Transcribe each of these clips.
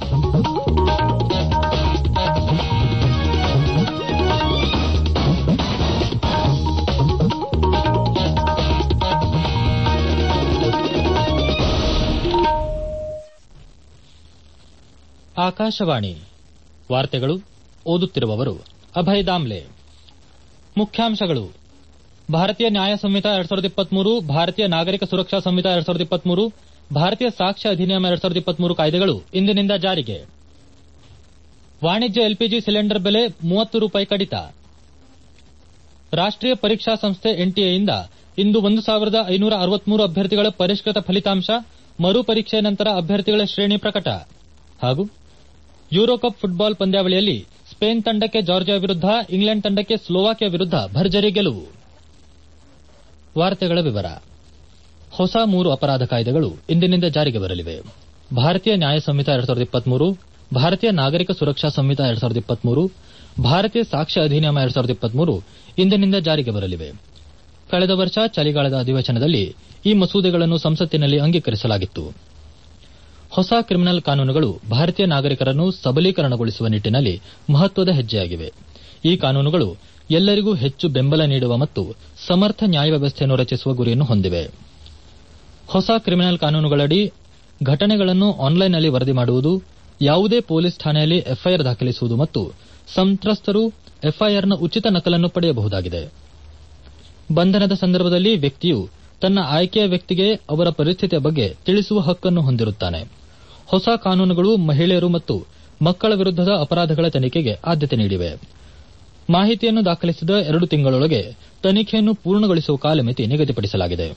ಆಕಾಶವಾಣಿ ವಾರ್ತೆಗಳು ಓದುತ್ತಿರುವವರು ಅಭಯ್ ದಾಮ್ಲೆ ಮುಖ್ಯಾಂಶಗಳು ಭಾರತೀಯ ನ್ಯಾಯ ಸಂಹಿತ ಎರಡ್ ಸಾವಿರದ ಇಪ್ಪತ್ಮೂರು ಭಾರತೀಯ ನಾಗರಿಕ ಸುರಕ್ಷಾ ಸಂಹಿತ ಎರಡ್ ಸಾವಿರದ ಇಪ್ಪತ್ಮೂರು ಭಾರತೀಯ ಸಾಕ್ಷ್ಯ ಅಧಿನಿಯಮ ಎರಡ್ ಸಾವಿರದ ಇಪ್ಪತ್ಮೂರು ಕಾಯ್ದೆಗಳು ಇಂದಿನಿಂದ ಜಾರಿಗೆ ವಾಣಿಜ್ಯ ಎಲ್ಪಿಜಿ ಸಿಲಿಂಡರ್ ಬೆಲೆ ಮೂವತ್ತು ರೂಪಾಯಿ ಕಡಿತ ರಾಷ್ಟೀಯ ಪರೀಕ್ಷಾ ಸಂಸ್ಥೆ ಎನ್ಟಿಎಯಿಂದ ಇಂದು ಒಂದು ಸಾವಿರದ ಐನೂರ ಅರವತ್ಮೂರು ಅಭ್ಯರ್ಥಿಗಳ ಪರಿಷ್ಕೃತ ಫಲಿತಾಂಶ ಮರು ಪರೀಕ್ಷೆ ನಂತರ ಅಭ್ಯರ್ಥಿಗಳ ಶ್ರೇಣಿ ಪ್ರಕಟ ಹಾಗೂ ಯೂರೋಕಪ್ ಫುಟ್ಬಾಲ್ ಪಂದ್ಯಾವಳಿಯಲ್ಲಿ ಸ್ಪೇನ್ ತಂಡಕ್ಕೆ ಜಾರ್ಜಿಯಾ ವಿರುದ್ಧ ಇಂಗ್ಲೆಂಡ್ ತಂಡಕ್ಕೆ ಸ್ಲೋವಾಕಿಯಾ ವಿರುದ್ಧ ಭರ್ಜರಿ ಗೆಲುವು ವಾರ್ತೆಗಳ ವಿವರ ಹೊಸ ಮೂರು ಅಪರಾಧ ಕಾಯ್ದೆಗಳು ಇಂದಿನಿಂದ ಜಾರಿಗೆ ಬರಲಿವೆ ಭಾರತೀಯ ನ್ಯಾಯ ಸಂಹಿತ ಎರಡ್ ಸಾವಿರದ ಇಪ್ಪತ್ಮೂರು ಭಾರತೀಯ ನಾಗರಿಕ ಸುರಕ್ಷಾ ಸಂಹಿತ ಎರಡ್ ಸಾವಿರದ ಇಪ್ಪತ್ಮೂರು ಭಾರತೀಯ ಸಾಕ್ಷ್ಯ ಅಧಿನಿಯಮ ಎರಡ್ ಸಾವಿರದ ಇಪ್ಪತ್ಮೂರು ಇಂದಿನಿಂದ ಜಾರಿಗೆ ಬರಲಿವೆ ಕಳೆದ ವರ್ಷ ಚಳಿಗಾಲದ ಅಧಿವೇಶನದಲ್ಲಿ ಈ ಮಸೂದೆಗಳನ್ನು ಸಂಸತ್ತಿನಲ್ಲಿ ಅಂಗೀಕರಿಸಲಾಗಿತ್ತು ಹೊಸ ಕ್ರಿಮಿನಲ್ ಕಾನೂನುಗಳು ಭಾರತೀಯ ನಾಗರಿಕರನ್ನು ಸಬಲೀಕರಣಗೊಳಿಸುವ ನಿಟ್ಟಿನಲ್ಲಿ ಮಹತ್ವದ ಹೆಜ್ಜೆಯಾಗಿವೆ ಈ ಕಾನೂನುಗಳು ಎಲ್ಲರಿಗೂ ಹೆಚ್ಚು ಬೆಂಬಲ ನೀಡುವ ಮತ್ತು ಸಮರ್ಥ ನ್ಯಾಯ ವ್ಯವಸ್ಥೆಯನ್ನು ರಚಿಸುವ ಗುರಿಯನ್ನು ಹೊಂದಿವೆ ಹೊಸ ಕ್ರಿಮಿನಲ್ ಕಾನೂನುಗಳಡಿ ಘಟನೆಗಳನ್ನು ಆನ್ಲೈನ್ನಲ್ಲಿ ವರದಿ ಮಾಡುವುದು ಯಾವುದೇ ಪೊಲೀಸ್ ಠಾಣೆಯಲ್ಲಿ ಎಫ್ಐಆರ್ ದಾಖಲಿಸುವುದು ಮತ್ತು ಸಂತ್ರಸ್ತರು ಎಫ್ಐಆರ್ನ ಉಚಿತ ನಕಲನ್ನು ಪಡೆಯಬಹುದಾಗಿದೆ ಬಂಧನದ ಸಂದರ್ಭದಲ್ಲಿ ವ್ಯಕ್ತಿಯು ತನ್ನ ಆಯ್ಕೆಯ ವ್ಯಕ್ತಿಗೆ ಅವರ ಪರಿಸ್ಥಿತಿಯ ಬಗ್ಗೆ ತಿಳಿಸುವ ಹಕ್ಕನ್ನು ಹೊಂದಿರುತ್ತಾನೆ ಹೊಸ ಕಾನೂನುಗಳು ಮಹಿಳೆಯರು ಮತ್ತು ಮಕ್ಕಳ ವಿರುದ್ದದ ಅಪರಾಧಗಳ ತನಿಖೆಗೆ ಆದ್ಯತೆ ನೀಡಿವೆ ಮಾಹಿತಿಯನ್ನು ದಾಖಲಿಸಿದ ಎರಡು ತಿಂಗಳೊಳಗೆ ತನಿಖೆಯನ್ನು ಪೂರ್ಣಗೊಳಿಸುವ ಕಾಲಮಿತಿ ನಿಗದಿಪಡಿಸಲಾಗಿದೆ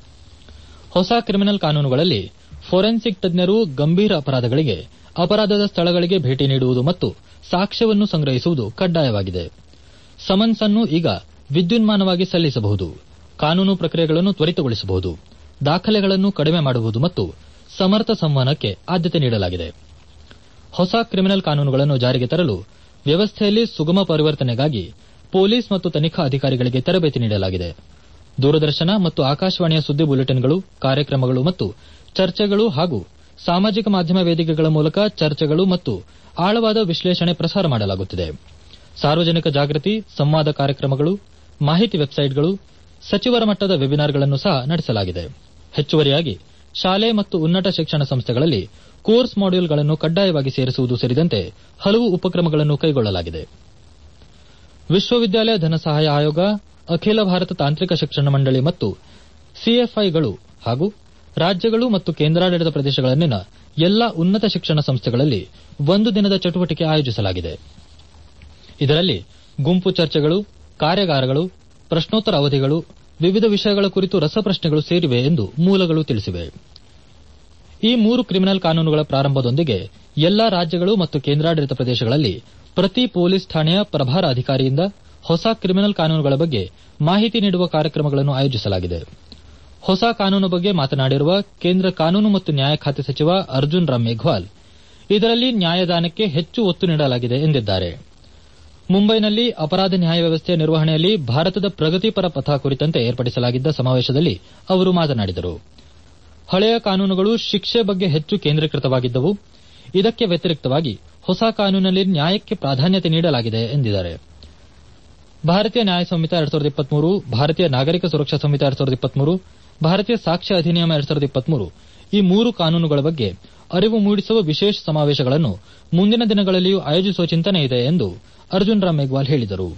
ಹೊಸ ಕ್ರಿಮಿನಲ್ ಕಾನೂನುಗಳಲ್ಲಿ ಫೋರೆನ್ಸಿಕ್ ತಜ್ಞರು ಗಂಭೀರ ಅಪರಾಧಗಳಿಗೆ ಅಪರಾಧದ ಸ್ಥಳಗಳಿಗೆ ಭೇಟಿ ನೀಡುವುದು ಮತ್ತು ಸಾಕ್ಷ್ಯವನ್ನು ಸಂಗ್ರಹಿಸುವುದು ಕಡ್ಡಾಯವಾಗಿದೆ ಸಮನ್ಸ್ ಅನ್ನು ಈಗ ವಿದ್ಯುನ್ಮಾನವಾಗಿ ಸಲ್ಲಿಸಬಹುದು ಕಾನೂನು ಪ್ರಕ್ರಿಯೆಗಳನ್ನು ತ್ವರಿತಗೊಳಿಸಬಹುದು ದಾಖಲೆಗಳನ್ನು ಕಡಿಮೆ ಮಾಡಬಹುದು ಮತ್ತು ಸಮರ್ಥ ಸಂವಹನಕ್ಕೆ ಆದ್ಯತೆ ನೀಡಲಾಗಿದೆ ಹೊಸ ಕ್ರಿಮಿನಲ್ ಕಾನೂನುಗಳನ್ನು ಜಾರಿಗೆ ತರಲು ವ್ಯವಸ್ಥೆಯಲ್ಲಿ ಸುಗಮ ಪರಿವರ್ತನೆಗಾಗಿ ಪೊಲೀಸ್ ಮತ್ತು ತನಿಖಾ ಅಧಿಕಾರಿಗಳಿಗೆ ತರಬೇತಿ ನೀಡಲಾಗಿದೆ ದೂರದರ್ಶನ ಮತ್ತು ಆಕಾಶವಾಣಿಯ ಸುದ್ದಿ ಬುಲೆಟಿನ್ಗಳು ಕಾರ್ಯಕ್ರಮಗಳು ಮತ್ತು ಚರ್ಚೆಗಳು ಹಾಗೂ ಸಾಮಾಜಿಕ ಮಾಧ್ಯಮ ವೇದಿಕೆಗಳ ಮೂಲಕ ಚರ್ಚೆಗಳು ಮತ್ತು ಆಳವಾದ ವಿಶ್ಲೇಷಣೆ ಪ್ರಸಾರ ಮಾಡಲಾಗುತ್ತಿದೆ ಸಾರ್ವಜನಿಕ ಜಾಗೃತಿ ಸಂವಾದ ಕಾರ್ಯಕ್ರಮಗಳು ಮಾಹಿತಿ ವೆಬ್ಸೈಟ್ಗಳು ಸಚಿವರ ಮಟ್ಟದ ವೆಬಿನಾರ್ಗಳನ್ನು ಸಹ ನಡೆಸಲಾಗಿದೆ ಹೆಚ್ಚುವರಿಯಾಗಿ ಶಾಲೆ ಮತ್ತು ಉನ್ನತ ಶಿಕ್ಷಣ ಸಂಸ್ಥೆಗಳಲ್ಲಿ ಕೋರ್ಸ್ ಮಾಡ್ಯೂಲ್ಗಳನ್ನು ಕಡ್ಡಾಯವಾಗಿ ಸೇರಿಸುವುದು ಸೇರಿದಂತೆ ಹಲವು ಉಪಕ್ರಮಗಳನ್ನು ಕೈಗೊಳ್ಳಲಾಗಿದೆ ವಿಶ್ವವಿದ್ಯಾಲಯ ಧನಸಹಾಯ ಆಯೋಗ ಅಖಿಲ ಭಾರತ ತಾಂತ್ರಿಕ ಶಿಕ್ಷಣ ಮಂಡಳಿ ಮತ್ತು ಸಿಎಫ್ಐಗಳು ಹಾಗೂ ರಾಜ್ಯಗಳು ಮತ್ತು ಕೇಂದ್ರಾಡಳಿತ ಪ್ರದೇಶಗಳಲ್ಲಿನ ಎಲ್ಲಾ ಉನ್ನತ ಶಿಕ್ಷಣ ಸಂಸ್ಥೆಗಳಲ್ಲಿ ಒಂದು ದಿನದ ಚಟುವಟಿಕೆ ಆಯೋಜಿಸಲಾಗಿದೆ ಇದರಲ್ಲಿ ಗುಂಪು ಚರ್ಚೆಗಳು ಕಾರ್ಯಾಗಾರಗಳು ಪ್ರಶ್ನೋತ್ತರ ಅವಧಿಗಳು ವಿವಿಧ ವಿಷಯಗಳ ಕುರಿತು ರಸಪ್ರಶ್ನೆಗಳು ಸೇರಿವೆ ಎಂದು ಮೂಲಗಳು ತಿಳಿಸಿವೆ ಈ ಮೂರು ಕ್ರಿಮಿನಲ್ ಕಾನೂನುಗಳ ಪ್ರಾರಂಭದೊಂದಿಗೆ ಎಲ್ಲಾ ರಾಜ್ಯಗಳು ಮತ್ತು ಕೇಂದ್ರಾಡಳಿತ ಪ್ರದೇಶಗಳಲ್ಲಿ ಪ್ರತಿ ಪೊಲೀಸ್ ಠಾಣೆಯ ಪ್ರಭಾರ ಅಧಿಕಾರಿಯಿಂದ ಹೊಸ ಕ್ರಿಮಿನಲ್ ಕಾನೂನುಗಳ ಬಗ್ಗೆ ಮಾಹಿತಿ ನೀಡುವ ಕಾರ್ಯಕ್ರಮಗಳನ್ನು ಆಯೋಜಿಸಲಾಗಿದೆ ಹೊಸ ಕಾನೂನು ಬಗ್ಗೆ ಮಾತನಾಡಿರುವ ಕೇಂದ್ರ ಕಾನೂನು ಮತ್ತು ನ್ಯಾಯ ಖಾತೆ ಸಚಿವ ಅರ್ಜುನ್ ರಾಮ್ ಮೇಘ್ವಾಲ್ ಇದರಲ್ಲಿ ನ್ಯಾಯದಾನಕ್ಕೆ ಹೆಚ್ಚು ಒತ್ತು ನೀಡಲಾಗಿದೆ ಎಂದಿದ್ದಾರೆ ಮುಂಬೈನಲ್ಲಿ ಅಪರಾಧ ನ್ಯಾಯ ವ್ಯವಸ್ಥೆಯ ನಿರ್ವಹಣೆಯಲ್ಲಿ ಭಾರತದ ಪ್ರಗತಿಪರ ಪಥ ಕುರಿತಂತೆ ಏರ್ಪಡಿಸಲಾಗಿದ್ದ ಸಮಾವೇಶದಲ್ಲಿ ಅವರು ಮಾತನಾಡಿದರು ಹಳೆಯ ಕಾನೂನುಗಳು ಶಿಕ್ಷೆ ಬಗ್ಗೆ ಹೆಚ್ಚು ಕೇಂದ್ರೀಕೃತವಾಗಿದ್ದವು ಇದಕ್ಕೆ ವ್ಯತಿರಿಕ್ತವಾಗಿ ಹೊಸ ಕಾನೂನಿನಲ್ಲಿ ನ್ಯಾಯಕ್ಕೆ ಪ್ರಾಧಾನ್ಯತೆ ನೀಡಲಾಗಿದೆ ಎಂದಿದ್ದಾರೆ ಭಾರತೀಯ ನ್ಯಾಯ ಸಂಹಿತ ಎರಡ್ ಸಾವಿರದ ಇಪ್ಪತ್ಮೂರು ಭಾರತೀಯ ನಾಗರಿಕ ಸುರಕ್ಷಾ ಸಂಹಿತ ಎರಡ್ ಸಾವಿರದ ಇಪ್ಪತ್ಮೂರು ಭಾರತೀಯ ಸಾಕ್ಷ್ಯ ಅಧಿನಿಯಮ ಎರಡ್ ಸಾವಿರದ ಇಪ್ಪತ್ಮೂರು ಈ ಮೂರು ಕಾನೂನುಗಳ ಬಗ್ಗೆ ಅರಿವು ಮೂಡಿಸುವ ವಿಶೇಷ ಸಮಾವೇಶಗಳನ್ನು ಮುಂದಿನ ದಿನಗಳಲ್ಲಿಯೂ ಆಯೋಜಿಸುವ ಚಿಂತನೆ ಇದೆ ಎಂದು ಅರ್ಜುನ್ ರಾಮ್ ಮೇಘ್ವಾಲ್ ಹೇಳಿದರು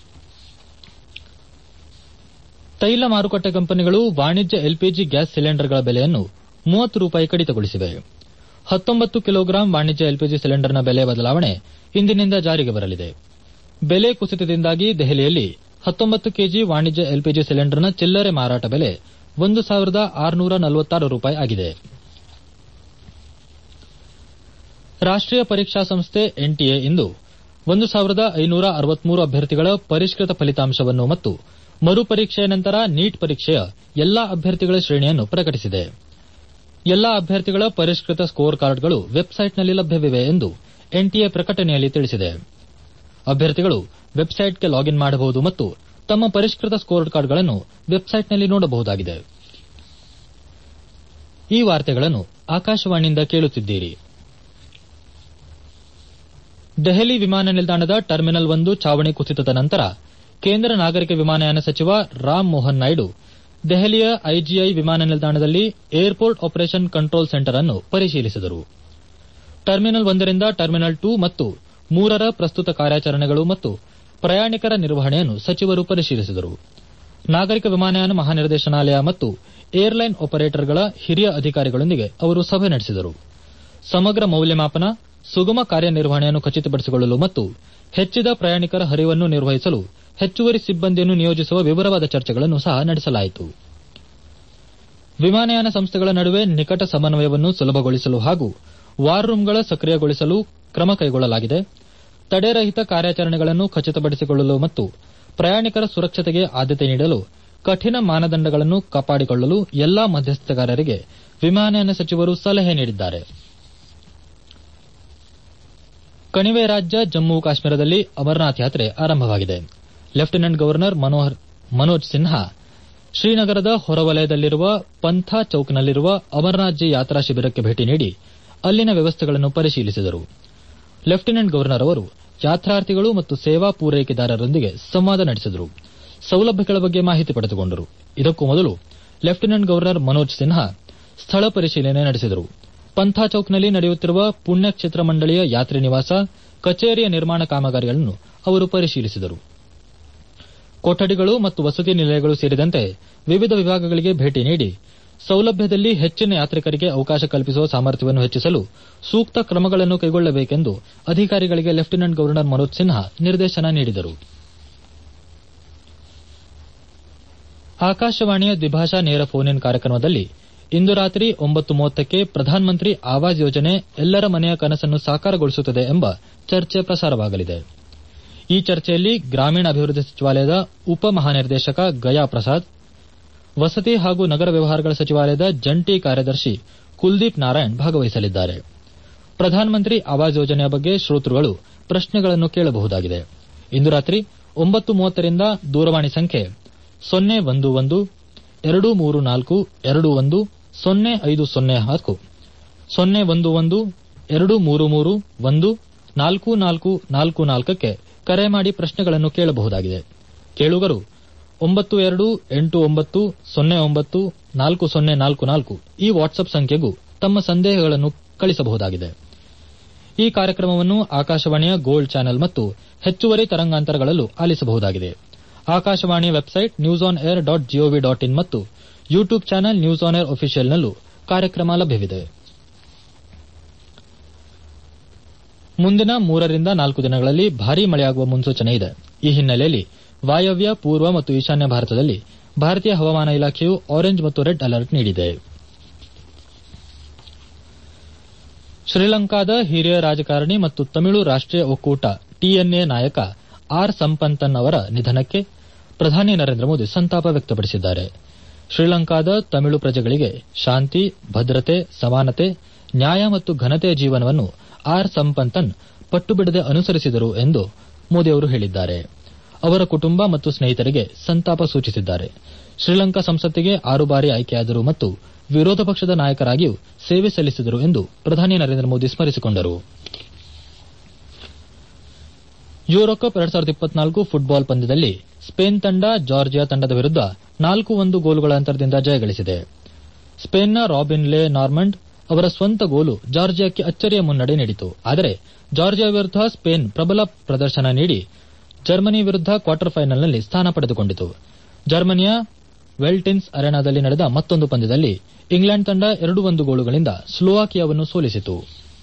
ತೈಲ ಮಾರುಕಟ್ಟೆ ಕಂಪನಿಗಳು ವಾಣಿಜ್ಯ ಎಲ್ಪಿಜಿ ಗ್ಯಾಸ್ ಸಿಲಿಂಡರ್ಗಳ ಬೆಲೆಯನ್ನು ಮೂವತ್ತು ರೂಪಾಯಿ ಕಡಿತಗೊಳಿಸಿವೆ ಹತ್ತೊಂಬತ್ತು ಕಿಲೋಗ್ರಾಂ ವಾಣಿಜ್ಯ ಎಲ್ಪಿಜಿ ಸಿಲಿಂಡರ್ನ ಬೆಲೆ ಬದಲಾವಣೆ ಇಂದಿನಿಂದ ಜಾರಿಗೆ ಬರಲಿದೆ ಬೆಲೆ ಕುಸಿತದಿಂದಾಗಿ ದೆಹಲಿಯಲ್ಲಿ ಹತ್ತೊಂಬತ್ತು ಕೆಜಿ ವಾಣಿಜ್ಯ ಎಲ್ಪಿಜಿ ಸಿಲಿಂಡರ್ನ ಚಿಲ್ಲರೆ ಮಾರಾಟ ಬೆಲೆ ಒಂದು ಸಾವಿರದ ಆರುನೂರ ನಲವತ್ತಾರು ರೂಪಾಯಿ ಆಗಿದೆ ರಾಷ್ಟೀಯ ಪರೀಕ್ಷಾ ಸಂಸ್ಥೆ ಎನ್ಟಿಎ ಇಂದು ಒಂದು ಸಾವಿರದ ಐನೂರ ಅರವತ್ಮೂರು ಅಭ್ಯರ್ಥಿಗಳ ಪರಿಷ್ಕೃತ ಫಲಿತಾಂಶವನ್ನು ಮತ್ತು ಮರುಪರೀಕ್ಷೆಯ ನಂತರ ನೀಟ್ ಪರೀಕ್ಷೆಯ ಎಲ್ಲಾ ಅಭ್ಯರ್ಥಿಗಳ ಶ್ರೇಣಿಯನ್ನು ಪ್ರಕಟಿಸಿದೆ ಎಲ್ಲಾ ಅಭ್ಯರ್ಥಿಗಳ ಪರಿಷ್ಕೃತ ಸ್ಕೋರ್ ಕಾರ್ಡ್ಗಳು ವೆಬ್ಸೈಟ್ನಲ್ಲಿ ಲಭ್ಯವಿವೆ ಎಂದು ಎನ್ಟಿಎ ಪ್ರಕಟಣೆಯಲ್ಲಿ ತಿಳಿಸಿದೆ ಅಭ್ಯರ್ಥಿಗಳು ವೆಬ್ಸೈಟ್ಗೆ ಲಾಗಿನ್ ಮಾಡಬಹುದು ಮತ್ತು ತಮ್ಮ ಪರಿಷ್ಕೃತ ಸ್ಕೋರ್ ಕಾರ್ಡ್ಗಳನ್ನು ವೆಬ್ಸೈಟ್ನಲ್ಲಿ ನೋಡಬಹುದಾಗಿದೆ ಈ ವಾರ್ತೆಗಳನ್ನು ಆಕಾಶವಾಣಿಯಿಂದ ಕೇಳುತ್ತಿದ್ದೀರಿ ದೆಹಲಿ ವಿಮಾನ ನಿಲ್ದಾಣದ ಟರ್ಮಿನಲ್ ಒಂದು ಚಾವಣಿ ಕುಸಿತದ ನಂತರ ಕೇಂದ್ರ ನಾಗರಿಕ ವಿಮಾನಯಾನ ಸಚಿವ ರಾಮ್ ಮೋಹನ್ ನಾಯ್ಡು ದೆಹಲಿಯ ಐಜಿಐ ವಿಮಾನ ನಿಲ್ದಾಣದಲ್ಲಿ ಏರ್ಪೋರ್ಟ್ ಆಪರೇಷನ್ ಕಂಟ್ರೋಲ್ ಸೆಂಟರ್ ಅನ್ನು ಪರಿಶೀಲಿಸಿದರು ಟರ್ಮಿನಲ್ ಒಂದರಿಂದ ಟರ್ಮಿನಲ್ ಟೂ ಮತ್ತು ಮೂರರ ಪ್ರಸ್ತುತ ಕಾರ್ಯಾಚರಣೆಗಳು ಮತ್ತು ಪ್ರಯಾಣಿಕರ ನಿರ್ವಹಣೆಯನ್ನು ಸಚಿವರು ಪರಿಶೀಲಿಸಿದರು ನಾಗರಿಕ ವಿಮಾನಯಾನ ಮಹಾನಿರ್ದೇಶನಾಲಯ ಮತ್ತು ಏರ್ಲೈನ್ ಆಪರೇಟರ್ಗಳ ಹಿರಿಯ ಅಧಿಕಾರಿಗಳೊಂದಿಗೆ ಅವರು ಸಭೆ ನಡೆಸಿದರು ಸಮಗ್ರ ಮೌಲ್ಯಮಾಪನ ಸುಗಮ ಕಾರ್ಯನಿರ್ವಹಣೆಯನ್ನು ಖಚಿತಪಡಿಸಿಕೊಳ್ಳಲು ಮತ್ತು ಹೆಚ್ಚಿದ ಪ್ರಯಾಣಿಕರ ಹರಿವನ್ನು ನಿರ್ವಹಿಸಲು ಹೆಚ್ಚುವರಿ ಸಿಬ್ಬಂದಿಯನ್ನು ನಿಯೋಜಿಸುವ ವಿವರವಾದ ಚರ್ಚೆಗಳನ್ನು ಸಹ ನಡೆಸಲಾಯಿತು ವಿಮಾನಯಾನ ಸಂಸ್ಥೆಗಳ ನಡುವೆ ನಿಕಟ ಸಮನ್ವಯವನ್ನು ಸುಲಭಗೊಳಿಸಲು ಹಾಗೂ ವಾರ್ ರೂಂಗಳ ಸಕ್ರಿಯಗೊಳಿಸಲು ಕ್ರಮ ಕೈಗೊಳ್ಳಲಾಗಿದೆ ತಡೆರಹಿತ ಕಾರ್ಯಾಚರಣೆಗಳನ್ನು ಖಚಿತಪಡಿಸಿಕೊಳ್ಳಲು ಮತ್ತು ಪ್ರಯಾಣಿಕರ ಸುರಕ್ಷತೆಗೆ ಆದ್ಯತೆ ನೀಡಲು ಕಠಿಣ ಮಾನದಂಡಗಳನ್ನು ಕಾಪಾಡಿಕೊಳ್ಳಲು ಎಲ್ಲಾ ಮಧ್ಯಸ್ಥಗಾರರಿಗೆ ವಿಮಾನಯಾನ ಸಚಿವರು ಸಲಹೆ ನೀಡಿದ್ದಾರೆ ಕಣಿವೆ ರಾಜ್ಯ ಜಮ್ಮು ಕಾಶ್ಮೀರದಲ್ಲಿ ಅಮರನಾಥ್ ಯಾತ್ರೆ ಆರಂಭವಾಗಿದೆ ಲೆಫ್ಟಿನೆಂಟ್ ಗವರ್ನರ್ ಮನೋಜ್ ಸಿನ್ಹಾ ಶ್ರೀನಗರದ ಹೊರವಲಯದಲ್ಲಿರುವ ಪಂಥಾ ಚೌಕ್ನಲ್ಲಿರುವ ಅಮರನಾಥ್ ಜಿ ಯಾತ್ರಾ ಶಿಬಿರಕ್ಕೆ ಭೇಟಿ ನೀಡಿ ಅಲ್ಲಿನ ವ್ಯವಸ್ಥೆಗಳನ್ನು ಪರಿಶೀಲಿಸಿದರು ಲೆಫ್ಟಿನೆಂಟ್ ಗವರ್ನರ್ ಅವರು ಯಾತ್ರಾರ್ಥಿಗಳು ಮತ್ತು ಸೇವಾ ಪೂರೈಕೆದಾರರೊಂದಿಗೆ ಸಂವಾದ ನಡೆಸಿದರು ಸೌಲಭ್ಯಗಳ ಬಗ್ಗೆ ಮಾಹಿತಿ ಪಡೆದುಕೊಂಡರು ಇದಕ್ಕೂ ಮೊದಲು ಲೆಫ್ಟಿನೆಂಟ್ ಗವರ್ನರ್ ಮನೋಜ್ ಸಿನ್ಹಾ ಸ್ಥಳ ಪರಿಶೀಲನೆ ನಡೆಸಿದರು ಪಂಥಾ ಚೌಕ್ನಲ್ಲಿ ನಡೆಯುತ್ತಿರುವ ಪುಣ್ಯಕ್ಷೇತ್ರ ಮಂಡಳಿಯ ಯಾತ್ರಿ ನಿವಾಸ ಕಚೇರಿಯ ನಿರ್ಮಾಣ ಕಾಮಗಾರಿಗಳನ್ನು ಅವರು ಪರಿಶೀಲಿಸಿದರು ಕೊಠಡಿಗಳು ಮತ್ತು ವಸತಿ ನಿಲಯಗಳು ಸೇರಿದಂತೆ ವಿವಿಧ ವಿಭಾಗಗಳಿಗೆ ಭೇಟಿ ನೀಡಿ ಸೌಲಭ್ಯದಲ್ಲಿ ಹೆಚ್ಚಿನ ಯಾತ್ರಿಕರಿಗೆ ಅವಕಾಶ ಕಲ್ಪಿಸುವ ಸಾಮರ್ಥ್ಯವನ್ನು ಹೆಚ್ಚಿಸಲು ಸೂಕ್ತ ಕ್ರಮಗಳನ್ನು ಕೈಗೊಳ್ಳಬೇಕೆಂದು ಅಧಿಕಾರಿಗಳಿಗೆ ಲೆಫ್ಟಿನೆಂಟ್ ಗವರ್ನರ್ ಮನೋಜ್ ಸಿನ್ಹಾ ನಿರ್ದೇಶನ ನೀಡಿದರು ಆಕಾಶವಾಣಿಯ ದ್ವಿಭಾಷಾ ನೇರ ಫೋನ್ ಇನ್ ಕಾರ್ಯಕ್ರಮದಲ್ಲಿ ಇಂದು ರಾತ್ರಿ ಒಂಬತ್ತು ಮೂವತ್ತಕ್ಕೆ ಪ್ರಧಾನಮಂತ್ರಿ ಆವಾಸ್ ಯೋಜನೆ ಎಲ್ಲರ ಮನೆಯ ಕನಸನ್ನು ಸಾಕಾರಗೊಳಿಸುತ್ತದೆ ಎಂಬ ಚರ್ಚೆ ಪ್ರಸಾರವಾಗಲಿದೆ ಈ ಚರ್ಚೆಯಲ್ಲಿ ಗ್ರಾಮೀಣಾಭಿವೃದ್ಧಿ ಸಚಿವಾಲಯದ ಉಪ ಮಹಾನಿರ್ದೇಶಕ ಗಯಾ ಪ್ರಸಾದ್ ವಸತಿ ಹಾಗೂ ನಗರ ವ್ಯವಹಾರಗಳ ಸಚಿವಾಲಯದ ಜಂಟಿ ಕಾರ್ಯದರ್ಶಿ ಕುಲ್ದೀಪ್ ನಾರಾಯಣ್ ಭಾಗವಹಿಸಲಿದ್ದಾರೆ ಪ್ರಧಾನಮಂತ್ರಿ ಆವಾಸ್ ಯೋಜನೆಯ ಬಗ್ಗೆ ಶ್ರೋತೃಗಳು ಪ್ರಶ್ನೆಗಳನ್ನು ಕೇಳಬಹುದಾಗಿದೆ ಇಂದು ರಾತ್ರಿ ಒಂಬತ್ತು ಮೂವತ್ತರಿಂದ ದೂರವಾಣಿ ಸಂಖ್ಯೆ ಸೊನ್ನೆ ಒಂದು ಒಂದು ಎರಡು ಮೂರು ನಾಲ್ಕು ಎರಡು ಒಂದು ಸೊನ್ನೆ ಐದು ಸೊನ್ನೆ ನಾಲ್ಕು ಸೊನ್ನೆ ಒಂದು ಒಂದು ಎರಡು ಮೂರು ಮೂರು ಒಂದು ನಾಲ್ಕು ನಾಲ್ಕು ನಾಲ್ಕು ನಾಲ್ಕಕ್ಕೆ ಕರೆ ಮಾಡಿ ಪ್ರಶ್ನೆಗಳನ್ನು ಕೇಳಬಹುದಾಗಿದೆ ಕೇಳುಗರು ಒಂಬತ್ತು ಎರಡು ಎಂಟು ಒಂಬತ್ತು ಸೊನ್ನೆ ಒಂಬತ್ತು ನಾಲ್ಕು ಸೊನ್ನೆ ನಾಲ್ಕು ನಾಲ್ಕು ಈ ವಾಟ್ಸ್ಆಪ್ ಸಂಖ್ಯೆಗೂ ತಮ್ಮ ಸಂದೇಹಗಳನ್ನು ಕಳಿಸಬಹುದಾಗಿದೆ ಈ ಕಾರ್ಯಕ್ರಮವನ್ನು ಆಕಾಶವಾಣಿಯ ಗೋಲ್ಡ್ ಚಾನೆಲ್ ಮತ್ತು ಹೆಚ್ಚುವರಿ ತರಂಗಾಂತರಗಳಲ್ಲೂ ಆಲಿಸಬಹುದಾಗಿದೆ ಆಕಾಶವಾಣಿಯ website news on air dot G O V dot YouTube channel news on air ಅಫಿಷಿಯಲ್ನಲ್ಲೂ ಕಾರ್ಯಕ್ರಮ ಲಭ್ಯವಿದೆ ಮುಂದಿನ ಮೂರರಿಂದ ನಾಲ್ಕು ದಿನಗಳಲ್ಲಿ ಭಾರೀ ಮಳೆಯಾಗುವ ಮುನ್ಸೂಚನೆ ಇದೆ ಈ ಹಿನ್ನೆಲೆಯಲ್ಲಿ ವಾಯವ್ಯ ಪೂರ್ವ ಮತ್ತು ಈಶಾನ್ಯ ಭಾರತದಲ್ಲಿ ಭಾರತೀಯ ಹವಾಮಾನ ಇಲಾಖೆಯು ಆರೆಂಜ್ ಮತ್ತು ರೆಡ್ ಅಲರ್ಟ್ ನೀಡಿದೆ ಶ್ರೀಲಂಕಾದ ಹಿರಿಯ ರಾಜಕಾರಣಿ ಮತ್ತು ತಮಿಳು ರಾಷ್ಟೀಯ ಒಕ್ಕೂಟ ಟಿಎನ್ಎ ನಾಯಕ ಆರ್ ಸಂಪಂತನ್ ಅವರ ನಿಧನಕ್ಕೆ ಪ್ರಧಾನಿ ನರೇಂದ್ರ ಮೋದಿ ಸಂತಾಪ ವ್ಯಕ್ತಪಡಿಸಿದ್ದಾರೆ ಶ್ರೀಲಂಕಾದ ತಮಿಳು ಪ್ರಜೆಗಳಿಗೆ ಶಾಂತಿ ಭದ್ರತೆ ಸಮಾನತೆ ನ್ಯಾಯ ಮತ್ತು ಘನತೆಯ ಜೀವನವನ್ನು ಆರ್ ಸಂಪಂತನ್ ಪಟ್ಟುಬಿಡದೆ ಅನುಸರಿಸಿದರು ಎಂದು ಮೋದಿ ಅವರು ಹೇಳಿದ್ದಾರೆ ಅವರ ಕುಟುಂಬ ಮತ್ತು ಸ್ನೇಹಿತರಿಗೆ ಸಂತಾಪ ಸೂಚಿಸಿದ್ದಾರೆ ಶ್ರೀಲಂಕಾ ಸಂಸತ್ತಿಗೆ ಆರು ಬಾರಿ ಆಯ್ಕೆಯಾದರು ಮತ್ತು ವಿರೋಧ ಪಕ್ಷದ ನಾಯಕರಾಗಿಯೂ ಸೇವೆ ಸಲ್ಲಿಸಿದರು ಎಂದು ಪ್ರಧಾನಿ ನರೇಂದ್ರ ಮೋದಿ ಸ್ಮರಿಸಿಕೊಂಡರು ಯೂರೋಕಪ್ ಎರಡ್ ಸಾವಿರದ ಇಪ್ಪತ್ನಾಲ್ಕು ಫುಟ್ಬಾಲ್ ಪಂದ್ಯದಲ್ಲಿ ಸ್ಪೇನ್ ತಂಡ ಜಾರ್ಜಿಯಾ ತಂಡದ ವಿರುದ್ಧ ನಾಲ್ಕು ಒಂದು ಗೋಲುಗಳ ಅಂತರದಿಂದ ಜಯಗಳಿಸಿದೆ ಸ್ಪೇನ್ನ ರಾಬಿನ್ ಲೇ ನಾರ್ಮಂಡ್ ಅವರ ಸ್ವಂತ ಗೋಲು ಜಾರ್ಜಿಯಾಕ್ಕೆ ಅಚ್ಚರಿಯ ಮುನ್ನಡೆ ನೀಡಿತು ಆದರೆ ಜಾರ್ಜಿಯಾ ವಿರುದ್ಧ ಸ್ಪೇನ್ ಪ್ರಬಲ ಪ್ರದರ್ಶನ ನೀಡಿ ಜರ್ಮನಿ ವಿರುದ್ಧ ಕ್ವಾರ್ಟರ್ ಫೈನಲ್ನಲ್ಲಿ ಸ್ಥಾನ ಪಡೆದುಕೊಂಡಿತು ಜರ್ಮನಿಯ ವೆಲ್ಟಿನ್ಸ್ ಅರೆನಾದಲ್ಲಿ ನಡೆದ ಮತ್ತೊಂದು ಪಂದ್ಯದಲ್ಲಿ ಇಂಗ್ಲೆಂಡ್ ತಂಡ ಎರಡು ಒಂದು ಗೋಲುಗಳಿಂದ ಸ್ಲೋವಾಕಿಯಾವನ್ನು ಸೋಲಿಸಿತು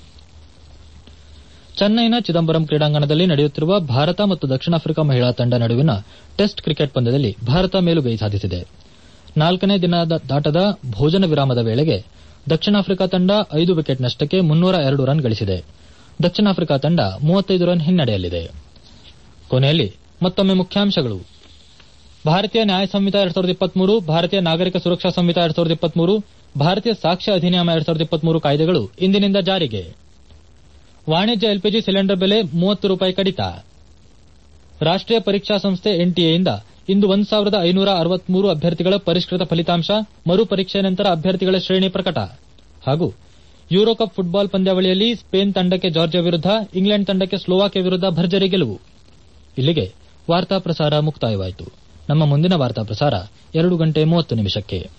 ಚೆನ್ನೈನ ಚಿದಂಬರಂ ಕ್ರೀಡಾಂಗಣದಲ್ಲಿ ನಡೆಯುತ್ತಿರುವ ಭಾರತ ಮತ್ತು ದಕ್ಷಿಣ ಆಫ್ರಿಕಾ ಮಹಿಳಾ ತಂಡ ನಡುವಿನ ಟೆಸ್ಟ್ ಕ್ರಿಕೆಟ್ ಪಂದ್ಯದಲ್ಲಿ ಭಾರತ ಮೇಲುಗೈ ಸಾಧಿಸಿದೆ ನಾಲ್ಕನೇ ದಿನದಾಟದ ಭೋಜನ ವಿರಾಮದ ವೇಳೆಗೆ ದಕ್ಷಿಣ ಆಫ್ರಿಕಾ ತಂಡ ಐದು ವಿಕೆಟ್ ನಷ್ಟಕ್ಕೆ ಮುನ್ನೂರ ಎರಡು ರನ್ ಗಳಿಸಿದೆ ದಕ್ಷಿಣ ಆಫ್ರಿಕಾ ತಂಡ ಮೂವತ್ತೈದು ರನ್ ಹಿನ್ನಡೆಯಲ್ಲಿದೆ ಕೊನೆಯಲ್ಲಿ ಮತ್ತೊಮ್ಮೆ ಮುಖ್ಯಾಂಶಗಳು ಭಾರತೀಯ ನ್ಯಾಯ ಸಂಹಿತಾ ಎರಡ್ ಸಾವಿರದ ಇಪ್ಪತ್ಮೂರು ಭಾರತೀಯ ನಾಗರಿಕ ಸುರಕ್ಷಾ ಸಂಹಿತಾ ಎರಡ್ ಸಾವಿರದ ಇಪ್ಪತ್ಮೂರು ಭಾರತೀಯ ಸಾಕ್ಷ್ಯ ಅಧಿನಿಯಮ ಎರಡ್ ಸಾವಿರದ ಇಪ್ಪತ್ಮೂರು ಕಾಯ್ದೆಗಳು ಇಂದಿನಿಂದ ಜಾರಿಗೆ ವಾಣಿಜ್ಯ ಎಲ್ಪಿಜಿ ಸಿಲಿಂಡರ್ ಬೆಲೆ ಮೂವತ್ತು ರೂಪಾಯಿ ಕಡಿತ ರಾಷ್ಟೀಯ ಪರೀಕ್ಷಾ ಸಂಸ್ಥೆ ಎನ್ಟಿಎಯಿಂದ ಇಂದು ಒಂದು ಸಾವಿರದ ಐನೂರ ಅರವತ್ಮೂರು ಅಭ್ಯರ್ಥಿಗಳ ಪರಿಷ್ಕೃತ ಫಲಿತಾಂಶ ಮರು ಪರೀಕ್ಷೆ ನಂತರ ಅಭ್ಯರ್ಥಿಗಳ ಶ್ರೇಣಿ ಪ್ರಕಟ ಹಾಗೂ ಯೂರೋಕಪ್ ಫುಟ್ಬಾಲ್ ಪಂದ್ಯಾವಳಿಯಲ್ಲಿ ಸ್ಪೇನ್ ತಂಡಕ್ಕೆ ಜಾರ್ಜಿಯಾ ವಿರುದ್ಧ ಇಂಗ್ಲೆಂಡ್ ತಂಡಕ್ಕೆ ಸ್ಲೋವಾಕಿಯಾ ವಿರುದ್ಧ ಭರ್ಜರಿ ಗೆಲುವು ಇಲ್ಲಿಗೆ ವಾರ್ತಾ ಪ್ರಸಾರ ಮುಕ್ತಾಯವಾಯಿತು ನಮ್ಮ ಮುಂದಿನ ವಾರ್ತಾ ಪ್ರಸಾರ ಎರಡು ಗಂಟೆ ಮೂವತ್ತು ನಿಮಿಷಕ್ಕೆ